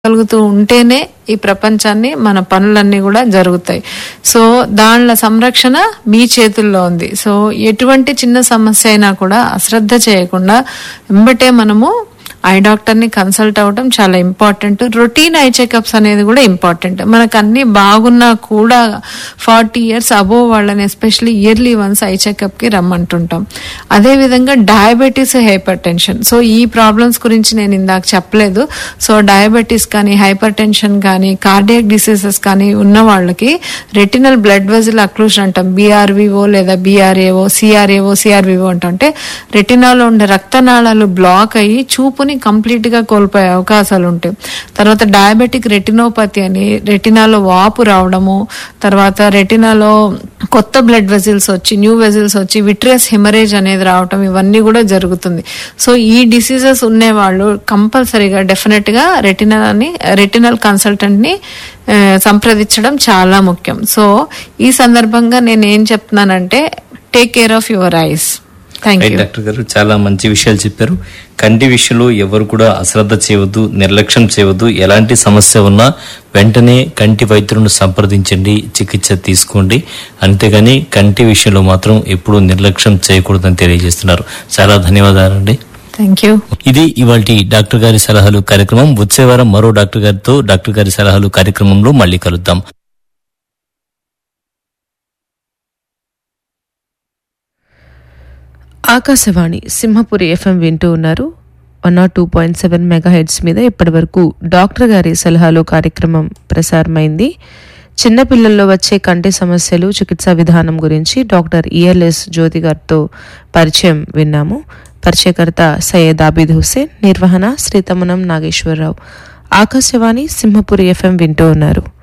కలుగుతూ ఉంటేనే ఈ ప్రపంచాన్ని మన పనులన్నీ కూడా జరుగుతాయి సో దానిల సంరక్షణ మీ చేతుల్లో ఉంది సో ఎటువంటి చిన్న సమస్య అయినా కూడా అశ్రద్ధ చేయకుండా వెంబటే మనము ఐ డాక్టర్ని కన్సల్ట్ అవ్వడం చాలా ఇంపార్టెంట్ రొటీన్ ఐ చెకప్స్ అనేది కూడా ఇంపార్టెంట్ మనకు అన్ని బాగున్నా కూడా ఫార్టీ ఇయర్స్ అబోవ్ వాళ్ళని ఎస్పెషల్లీ ఇయర్లీ వన్స్ ఐ చెకప్కి రమ్మంటుంటాం అదేవిధంగా డయాబెటీస్ హైపర్ టెన్షన్ సో ఈ ప్రాబ్లమ్స్ గురించి నేను ఇందాక చెప్పలేదు సో డయాబెటీస్ కానీ హైపర్ టెన్షన్ కానీ కార్డియాక్ డిసీజెస్ కానీ ఉన్న వాళ్ళకి రెటినల్ బ్లడ్ వెజిల్ అక్లూషన్ అంటాం బీఆర్విఓ లేదా బీఆర్ఏఓ సిఆర్ఏఓ సిఆర్విఓ అంటే రెటినాలో ఉండే రక్తనాళాలు బ్లాక్ అయ్యి చూపుని కంప్లీట్ గా కోల్పోయే అవకాశాలు ఉంటాయి తర్వాత డయాబెటిక్ రెటినోపతి అని రెటినాలో వాపు రావడము తర్వాత రెటినాలో కొత్త బ్లడ్ వెజిల్స్ వచ్చి న్యూ వెజిల్స్ వచ్చి విట్రియస్ హెమరేజ్ అనేది రావటం ఇవన్నీ కూడా జరుగుతుంది సో ఈ డిసీజెస్ ఉండేవాళ్ళు కంపల్సరీగా డెఫినెట్ గా రెటినాని రెటినల్ కన్సల్టెంట్ ని ఆ, సంప్రదించడం చాలా ముఖ్యం సో ఈ సందర్భంగా నేను ఏం చెప్తున్నానంటే take care of your eyes thank right you doctor గారు చాలా మంచి విషయాలు చెప్పారు కంటి విషయంలో ఎవరు కూడా అశ్రద్ధ చేయవద్దు నిర్లక్ష్యం చేయవద్దు ఎలాంటి సమస్య ఉన్నా వెంటనే కంటి వైద్యులను సంప్రదించండి చికిత్స తీసుకోండి అంతేగాని కంటి విషయంలో మాత్రం ఎప్పుడూ నిర్లక్ష్యం చేయకూడదని తెలియజేస్తున్నారు చాలా ధన్యవాదాలండి థ్యాంక్ యూ ఇది ఇవాళ డాక్టర్ గారి సలహాలు కార్యక్రమం వచ్చే వారం మరో డాక్టర్ గారితో డాక్టర్ గారి సలహాలు కార్యక్రమంలో మళ్ళీ కలుద్దాం ఆకాశవాణి సింహపురి ఎఫ్ఎం వింటూ ఉన్నారు one naught two point seven mega hertz మీద ఇప్పటి వరకు డాక్టర్ గారి సలహాలు కార్యక్రమం ప్రసారమైంది చిన్నపిల్లల్లో వచ్చే కంటి సమస్యలు చికిత్సా విధానం గురించి డాక్టర్ ఈఎల్ఎస్ జ్యోతి గారితో పరిచయం విన్నాము పరిచయకర్త సయ్యద్ ఆబిద్ హుసేన్ నిర్వహణ శ్రీతమనం నాగేశ్వరరావు ఆకాశవాణి సింహపురి ఎఫ్ఎం వింటూ ఉన్నారు